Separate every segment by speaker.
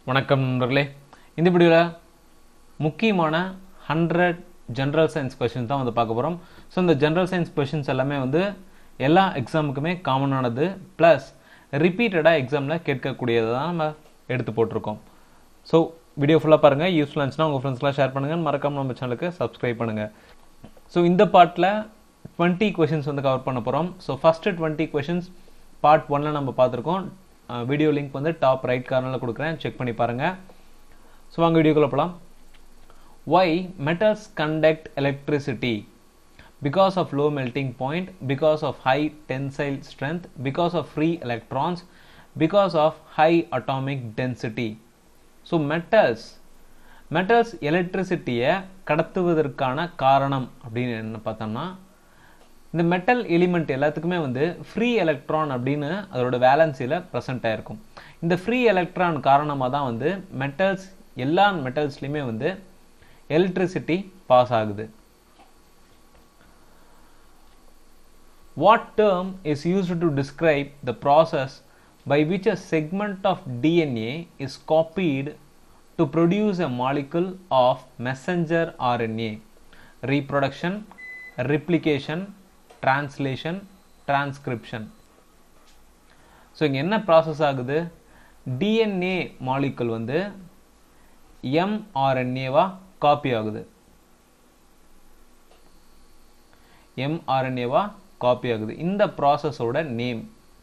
Speaker 1: வணக்கம் நண்பர்களே இந்த வீடியோவில் முக்கியமான ஹண்ட்ரட் ஜென்ரல் சயின்ஸ் கொஷின்ஸ் தான் வந்து பார்க்க போகிறோம் ஸோ இந்த ஜென்ரல் சயின்ஸ் கொஷின்ஸ் எல்லாமே வந்து எல்லா எக்ஸாமுக்குமே காமனானது ப்ளஸ் ரிப்பீட்டடாக எக்ஸாமில் கேட்கக்கூடியதை தான் நம்ம எடுத்து போட்டிருக்கோம் ஸோ வீடியோ ஃபுல்லாக பாருங்கள் யூஸ்ஃபுல்லாக இருந்துச்சுன்னா உங்கள் ஃப்ரெண்ட்ஸ்லாம் ஷேர் பண்ணுங்கள் மறக்காம நம்ம சேனலுக்கு சப்ஸ்கிரைப் பண்ணுங்கள் ஸோ இந்த பார்ட்டில் டுவெண்ட்டி கொஷின்ஸ் வந்து கவர் பண்ண போகிறோம் so first twenty questions part ஒன்ல நம்ம பார்த்துருக்கோம் வீடியோ லிங்க் வந்து டாப் ரைட் கார்னரில் கொடுக்குறேன் செக் பண்ணி பாருங்கள் ஸோ வாங்க வீடியோக்குள்ளே போகலாம் why metals conduct electricity because of low melting point, because of high tensile strength, because of free electrons, because of high atomic density. So metals metals எலக்ட்ரிசிட்டியை கடத்துவதற்கான காரணம் அப்படின்னு என்ன பார்த்தோம்னா இந்த மெட்டல் எலிமெண்ட் எல்லாத்துக்குமே வந்து ஃப்ரீ எலக்ட்ரான் அப்படின்னு அதோட வேலன்சியில் ப்ரெசென்ட் ஆயிருக்கும் இந்த ஃப்ரீ எலக்ட்ரான் காரணமாக தான் வந்து மெட்டல்ஸ் எல்லா மெட்டல்ஸ்லையுமே வந்து எலக்ட்ரிசிட்டி பாஸ் ஆகுது What term is used to describe the process by which a segment of DNA is copied to produce a molecule of messenger RNA? Reproduction, replication, translation, transcription. So இங்கே என்ன process ஆகுது DNA molecule வந்து எம்ஆர்என்ஏவா copy ஆகுது எம்ஆர்என்ஏவா copy ஆகுது இந்த ப்ராசஸோட name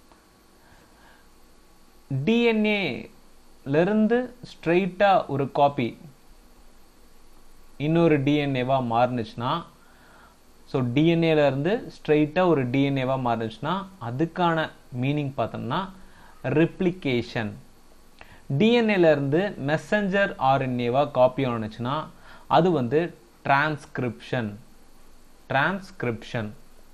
Speaker 1: டிஎன்ஏலேருந்து ஸ்ட்ரெயிட்டாக ஒரு copy இன்னொரு டிஎன்ஏவாக மாறுனுச்சுன்னா ஸோ டிஎன்ஏலேருந்து ஸ்ட்ரெயிட்டாக ஒரு டிஎன்ஏவாக மாறுனுச்சுன்னா அதுக்கான மீனிங் பார்த்தோம்னா ரிப்ளிகேஷன் டிஎன்ஏலேருந்து மெசஞ்சர் ஆர்என்ஏவாக காப்பி ஆனுச்சுன்னா அது வந்து டிரான்ஸ்கிரிப்ஷன் டிரான்ஸ்கிரிப்ஷன்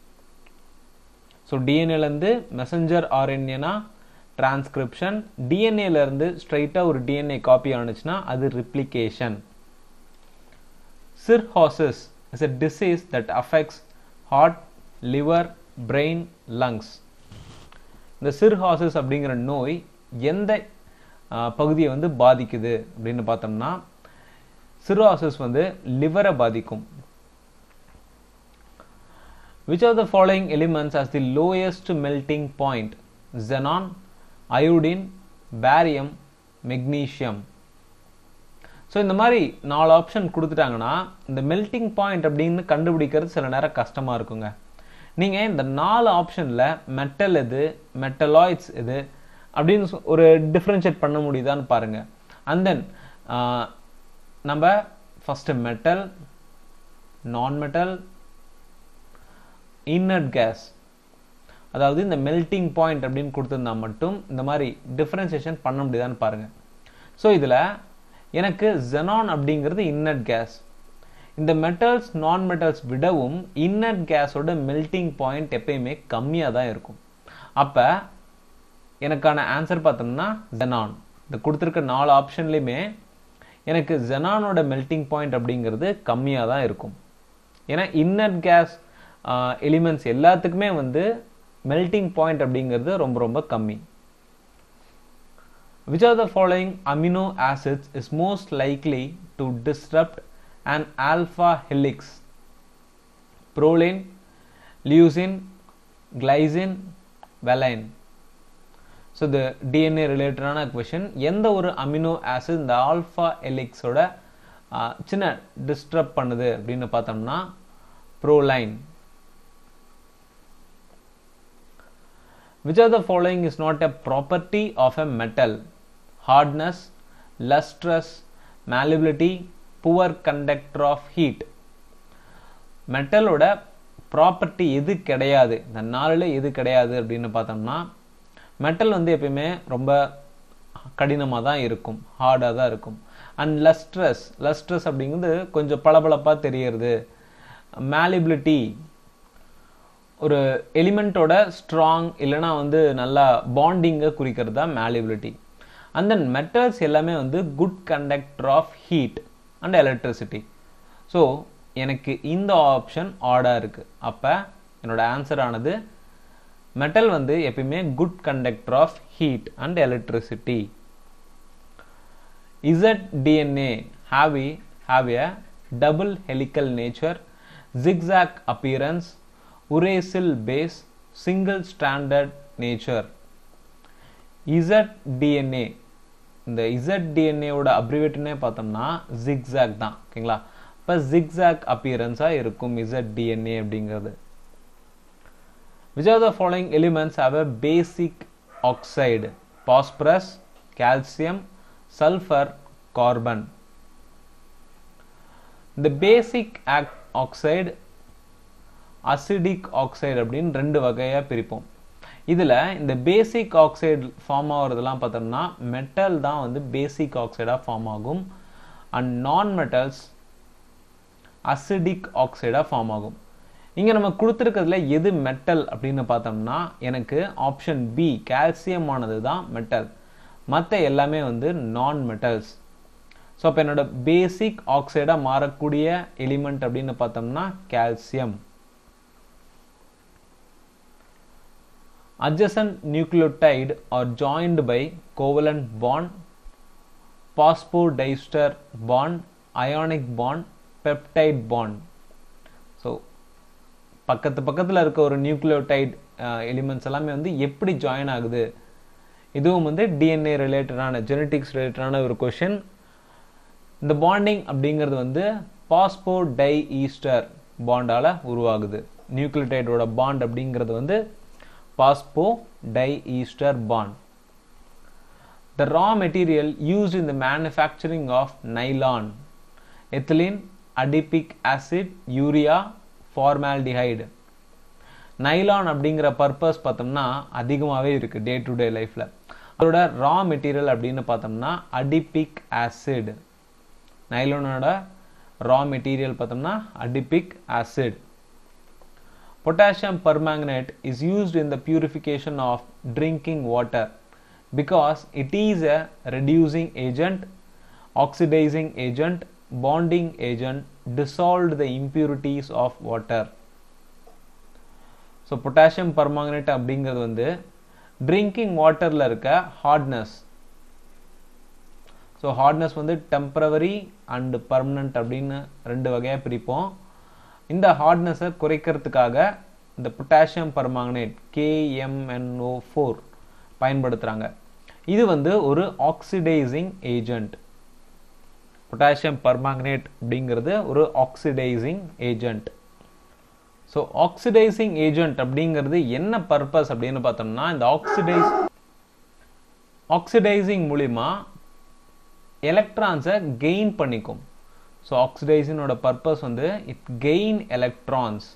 Speaker 1: ஸோ டிஎன்ஏலேருந்து மெசஞ்சர் ஆர்என்ஏனா டிரான்ஸ்கிரிப்ஷன் டிஎன்ஏலேருந்து ஸ்ட்ரைட்டாக ஒரு டிஎன்ஏ காப்பி ஆனுச்சுன்னா அது replication cirrhosis is a disease that affects heart liver brain lungs இந்த சிர்ஹாசிஸ் அப்படிங்கிற நோய் எந்த பகுதியை வந்து பாதிக்குது அப்படின்னு பார்த்தோம்னா சிர்ஹாசிஸ் வந்து லிவரை பாதிக்கும் Which of the following elements has the lowest melting point? Xenon, iodine, barium, magnesium. So இந்த மாதிரி நாலு ஆப்ஷன் கொடுத்துட்டாங்கன்னா இந்த மெல்டிங் பாயிண்ட் அப்படின்னு கண்டுபிடிக்கிறது சில நேரம் கஷ்டமாக இருக்குங்க நீங்கள் இந்த நாலு ஆப்ஷனில் மெட்டல் எது மெட்டலாய்ட்ஸ் எது அப்படின்னு ஒரு டிஃப்ரென்ஷியேட் பண்ண முடியுதான்னு பாருங்கள் அண்ட் தென் நம்ம first metal non metal inert gas அதாவது இந்த மெல்டிங் பாயிண்ட் அப்படின்னு கொடுத்துருந்தா மட்டும் இந்த மாதிரி டிஃப்ரென்சியேஷன் பண்ண முடியுதான்னு பாருங்கள் ஸோ இதில் எனக்கு ஜெனான் அப்படிங்கிறது இன்னட் கேஸ் இந்த மெட்டல்ஸ் நான் மெட்டல்ஸ் விடவும் இன்னட் கேஸோட மெல்டிங் பாயிண்ட் எப்பயுமே கம்மியாக தான் இருக்கும் அப்போ எனக்கான ஆன்சர் பார்த்தோம்னா ஜெனான் இந்த கொடுத்துருக்க நாலு ஆப்ஷன்லையுமே எனக்கு ஜெனானோட மெல்டிங் பாயிண்ட் அப்படிங்கிறது கம்மியாக தான் இருக்கும் ஏன்னா இன்னட் கேஸ் எலிமெண்ட்ஸ் எல்லாத்துக்குமே வந்து மெல்டிங் பாயிண்ட் அப்படிங்கிறது ரொம்ப ரொம்ப கம்மி which are the following amino acids is most likely to disturbed and alpha helix proline leucine glycine valine so இது டிஎன்ஏ ரிலேட்டடான கொஷின் எந்த ஒரு அமினோ ஆசிட் இந்த ஆல்ஃபா ஹெலிக்ஸோட சின்ன டிஸ்டர்ப் பண்ணுது அப்படின்னு பார்த்தோம்னா proline Which of the following is not a property of a metal? Hardness, lustrous, malleability, poor conductor of heat. மெட்டலோட ப்ராப்பர்ட்டி எது கிடையாது இந்த நாளில் எது கிடையாது அப்படின்னு பார்த்தோம்னா மெட்டல் வந்து எப்பயுமே ரொம்ப கடினமாக தான் இருக்கும் ஹார்டாக தான் இருக்கும் அண்ட் லஸ்ட்ரஸ் லஸ்ட்ரஸ் அப்படிங்கிறது கொஞ்சம் பளபளப்பாக தெரியறது மேலிபிலிட்டி ஒரு எலிமெண்ட்டோட ஸ்ட்ராங் இல்லைனா வந்து நல்லா பாண்டிங்கை குறிக்கிறது தான் மேலிபிலிட்டி அண்ட் தென் மெட்டல்ஸ் எல்லாமே வந்து good conductor of heat and electricity so எனக்கு இந்த ஆப்ஷன் ஆடாக இருக்குது அப்போ என்னோட ஆன்சர் ஆனது மெட்டல் வந்து எப்பயுமே good conductor of heat and electricity ZDNA have a, have a double helical nature, zigzag appearance, uracil base, single stranded nature. ZDNA இந்த ZDNA ஓட அப்ரிவேட்னே பார்த்தோம்னா zigzag தான் ஓகேங்களா இப்போ zigzag அப்பியரன்ஸாக இருக்கும் ZDNA அப்படிங்கிறது which of the following elements have a basic oxide phosphorus calcium sulfur carbon இந்த பேசிக் oxide acidic oxide அப்படின்னு ரெண்டு வகையாக பிரிப்போம் இதில் இந்த பேசிக் ஆக்சைடு ஃபார்ம் ஆகிறதுலாம் பார்த்தோம்னா மெட்டல் தான் வந்து பேசிக் ஆக்சைடாக ஃபார்ம் ஆகும் அண்ட் நான் மெட்டல்ஸ் அசிடிக் ஆக்சைடாக ஃபார்ம் ஆகும் இங்கே நம்ம கொடுத்துருக்கிறதுல எது மெட்டல் அப்படின்னு பார்த்தோம்னா எனக்கு ஆப்ஷன் பி கால்சியம் ஆனது தான் மெட்டல் மற்ற எல்லாமே வந்து நான் மெட்டல்ஸ் ஸோ அப்போ என்னோட பேசிக் ஆக்சைடாக மாறக்கூடிய எலிமெண்ட் அப்படின்னு பார்த்தோம்னா calcium adjacent nucleotide are joined by covalent bond phosphodiester bond ionic bond peptide bond so பக்கத்து பக்கத்தில் இருக்க ஒரு நியூக்ளியோடைட் எலிமெண்ட்ஸ் எல்லாமே வந்து எப்படி ஜாயின் ஆகுது இதுவும் வந்து டிஎன்ஏ ரிலேட்டடான ஜெனட்டிக்ஸ் ரிலேட்டடான ஒரு கொஷின் இந்த பாண்டிங் அப்படிங்கிறது வந்து பாஸ்போ டை ஈஸ்டர் பாண்டால் உருவாகுது நியூக்ளியோடைடோட பாண்ட் அப்படிங்கிறது வந்து phosphodiester bond The raw material used in the manufacturing of nylon, ethylene, adipic acid, urea, formaldehyde. Nylon அப்படிங்கிற பர்பஸ் பார்த்தோம்னா அதிகமாகவே இருக்குது டே டு டே லைஃப்பில் அதோட ரா மெட்டீரியல் அப்படின்னு பார்த்தோம்னா அடிபிக் ஆசிட் நைலானோட ரா மெட்டீரியல் பார்த்தோம்னா adipic acid Potassium permanganate is used in the purification of drinking water because it is a reducing agent, oxidizing agent, bonding agent, dissolved the impurities of water. So potassium permanganate அப்படிங்கிறது வந்து drinking வாட்டரில் இருக்க hardness so hardness வந்து temporary and permanent அப்படின்னு ரெண்டு வகையாக பிரிப்போம் இந்த ஹார்ட்னஸை குறைக்கிறதுக்காக இந்த பொட்டாசியம் பர்மாங்கனேட் கேஎம்என்ஓ ஃபோர் பயன்படுத்துகிறாங்க இது வந்து ஒரு ஆக்சிடைசிங் ஏஜென்ட் பொட்டாசியம் பர்மாங்கனேட் அப்படிங்கிறது ஒரு oxidising agent so oxidising agent அப்படிங்கிறது என்ன பர்பஸ் அப்படின்னு பார்த்தோம்னா இந்த ஆக்சிடைஸ் ஆக்சிடைசிங் மூலிமா எலக்ட்ரான்ஸை கெயின் பண்ணிக்கும் ஸோ ஆக்சிடைசினோட பர்பஸ் வந்து it gain electrons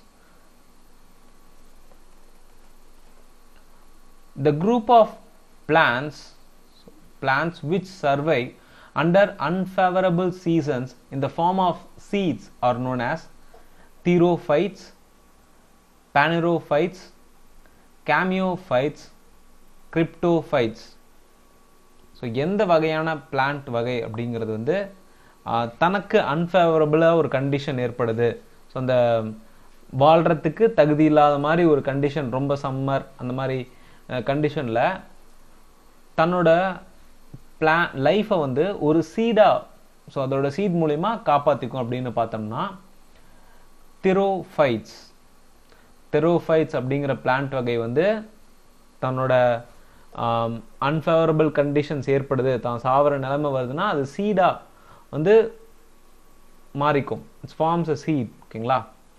Speaker 1: the group of plants plants which survive under unfavorable seasons in the form of seeds are known as therophytes panerophytes cameophytes cryptophytes so எந்த வகையான plant வகை அப்படிங்கிறது வந்து தனக்கு அன்ஃபேவரபுளாக ஒரு கண்டிஷன் ஏற்படுது ஸோ அந்த வாழ்கிறதுக்கு தகுதி இல்லாத மாதிரி ஒரு கண்டிஷன் ரொம்ப சம்மர் அந்த மாதிரி கண்டிஷனில் தன்னோட பிளா லைஃப்பை வந்து ஒரு சீடாக ஸோ அதோட சீட் மூலிமா காப்பாற்றிக்கும் அப்படின்னு பார்த்தோம்னா தெரோஃபைட்ஸ் தெரோஃபைட்ஸ் அப்படிங்கிற பிளான்ட் வகை வந்து தன்னோட அன்ஃபேவரபிள் கண்டிஷன்ஸ் ஏற்படுது தான் சாவர நிலைமை வருதுன்னா அது சீடாக வந்து மாறிக்கும் இட்ஸ் ஃபார்ம்ஸ் அ சீட் ஓகேங்களா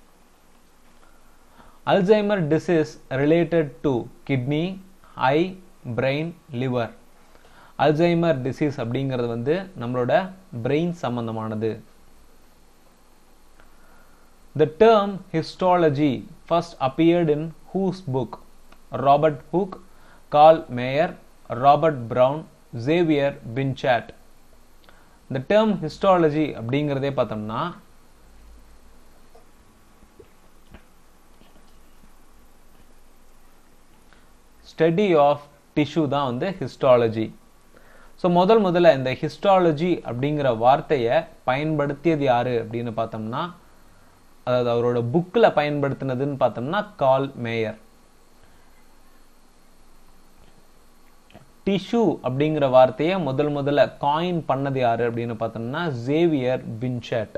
Speaker 1: Alzheimer disease related to kidney eye brain liver Alzheimer disease அப்படிங்கிறது வந்து நம்மளோட பிரெயின் சம்பந்தமானது The term histology first appeared in whose book? Robert Hooke, Carl Mayer, Robert Brown, Xavier Binchat. இந்த term histology அப்படிங்கிறதே பார்த்தோம்னா study of tissue தான் வந்து histology so முதல் முதல்ல இந்த ஹிஸ்டாலஜி அப்படிங்கிற வார்த்தையை பயன்படுத்தியது யாரு அப்படின்னு பார்த்தோம்னா அதாவது அவரோட புக்கில் பயன்படுத்தினதுன்னு பார்த்தோம்னா கால் மேயர் டிஷ்யூ அப்படிங்கிற வார்த்தையை முதல் முதல்ல காயின் பண்ணது யாரு அப்படின்னு பார்த்தோம்னா ஜேவியர் பின்ஷட்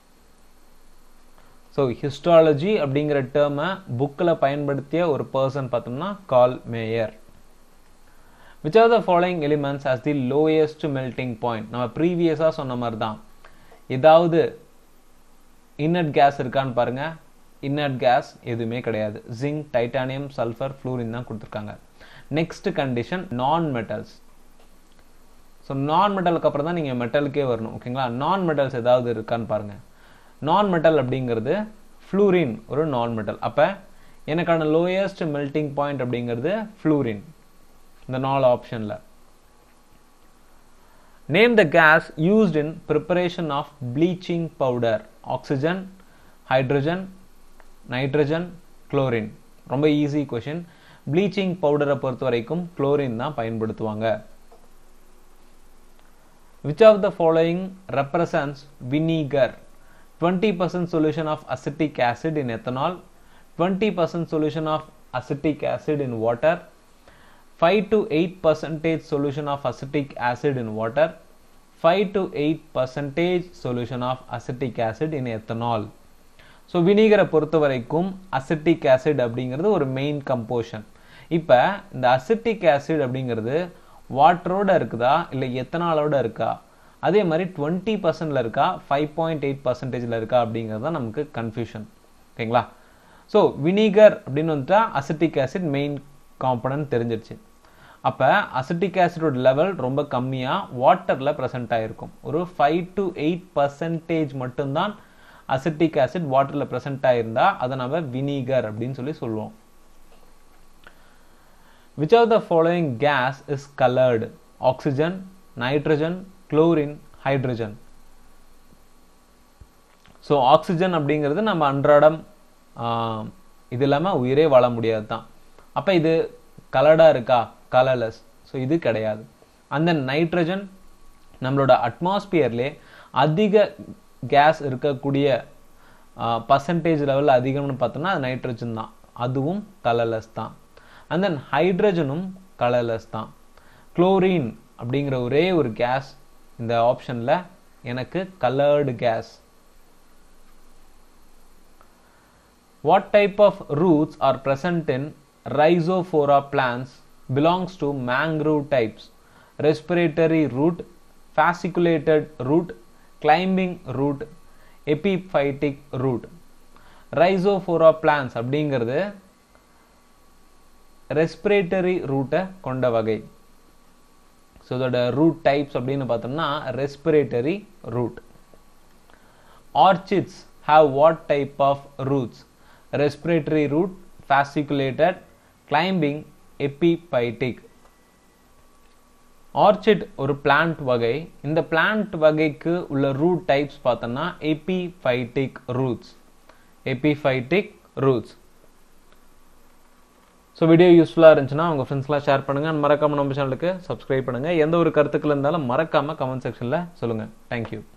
Speaker 1: ஸோ ஹிஸ்டாலஜி அப்படிங்கிற டேர்மை புக்கில் பயன்படுத்திய ஒரு பர்சன் பார்த்தோம்னா Karl Mayer which are the following elements has the lowest melting point நம்ம ப்ரீவியஸாக சொன்ன மாதிரி தான் ஏதாவது இன்னட் கேஸ் இருக்கான்னு பாருங்க இன்னட் கேஸ் எதுவுமே கிடையாது ஜிங்க் டைட்டானியம் சல்ஃபர் ஃப்ளூரின் தான் கொடுத்துருக்காங்க next condition non metals so non மெட்டலுக்கு அப்புறம் தான் நீங்கள் மெட்டலுக்கே வரணும் ஓகேங்களா நான் மெட்டல்ஸ் ஏதாவது இருக்கான்னு பாருங்க நான் மெட்டல் அப்படிங்கிறது ஃப்ளூரின் ஒரு நான் மெட்டல் அப்போ எனக்கான லோயஸ்ட் மெல்டிங் பாயிண்ட் அப்படிங்கிறது ஃப்ளூரின் இந்த நாலு ஆப்ஷனில் name the gas used in preparation of bleaching powder oxygen hydrogen nitrogen chlorine ரொம்ப ஈஸி கொஷின் ப்ளீச்சிங் பவுடரை பொறுத்த வரைக்கும் குளோரின் தான் பயன்படுத்துவாங்க which of the following represents vinegar twenty percent solution of acetic acid in ethanol twenty percent solution of acetic acid in water 5 to 8 percentage solution of acetic acid in water 5 to 8 percentage solution of acetic acid in ethanol so வினிகரை பொறுத்த வரைக்கும் acetic acid அப்படிங்கிறது ஒரு main composition இப்போ இந்த acetic acid அப்படிங்கிறது வாட்டரோட இருக்குதா இல்லை எத்தனாலோட இருக்கா அதே மாதிரி டுவெண்ட்டி பர்சன்ட்ல இருக்கா ஃபைவ் பாயிண்ட் எயிட் பர்சன்டேஜில் இருக்கா அப்படிங்கிறது தான் நமக்கு கன்ஃபியூஷன் ஓகேங்களா ஸோ வினிகர் அப்படின்னு வந்துட்டா அசிட்டிக் ஆசிட் மெயின் காம்பனன்ட் தெரிஞ்சிருச்சு அப்போ அசிட்டிக் ஆசிடோட லெவல் ரொம்ப கம்மியாக வாட்டரில் ப்ரெசென்ட் ஆகிருக்கும் ஒரு ஃபைவ் டு எயிட் பர்சன்டேஜ் மட்டும்தான் அசிட்டிக் ஆசிட் வாட்டரில் ப்ரெசென்ட் ஆகிருந்தா அதை நம்ம வினிகர் அப்படின்னு சொல்லி சொல்லுவோம் which of the following gas is coloured oxygen nitrogen chlorine hydrogen so oxygen அப்படிங்கிறது நம்ம அன்றாடம் இது இல்லாமல் உயிரே வாழ முடியாது தான் அப்போ இது கலர்டாக இருக்கா கலர்லெஸ் ஸோ இது கிடையாது அந்த நைட்ரஜன் நம்மளோட அட்மாஸ்பியர்லே அதிக கேஸ் இருக்கக்கூடிய பர்சன்டேஜ் லெவலில் அதிகம்னு பார்த்தோம்னா அது நைட்ரஜன் தான் அதுவும் கலர்லெஸ் தான் அண்ட் தென் ஹைட்ரஜனும் கலர்லெஸ் தான் குளோரின் அப்படிங்கிற ஒரே ஒரு கேஸ் இந்த ஆப்ஷனில் எனக்கு coloured gas What type of roots are present in Rhizophora plants belongs to mangrove types? Respiratory root, fasciculated root, climbing root, epiphytic root. Rhizophora plants அப்படிங்கிறது ரெஸ்பிரேட்டரி ரூட்டை கொண்ட வகை ஸோ இதோட ரூட் டைப்ஸ் அப்படின்னு பார்த்தோம்னா respiratory root orchids have what type of roots respiratory root, fasciculated, climbing, epiphytic. Orchid ஒரு plant வகை இந்த பிளான்ட் வகைக்கு உள்ள ரூட் டைப்ஸ் பார்த்தோம்னா epiphytic roots epiphytic roots so video யூஸ்ஃபுல்லாக இருந்துச்சுன்னா உங்கள் ஃப்ரெண்ட்ஸ்லாம் ஷேர் பண்ணுங்கள் மறக்காமல் நம்ம சேனலுக்கு சப்ஸ்கிரைப் பண்ணுங்கள் எந்த ஒரு கருத்துக்கள் இருந்தாலும் மறக்காமல் கமெண்ட் செக்ஷனில் சொல்லுங்கள் தேங்க்யூ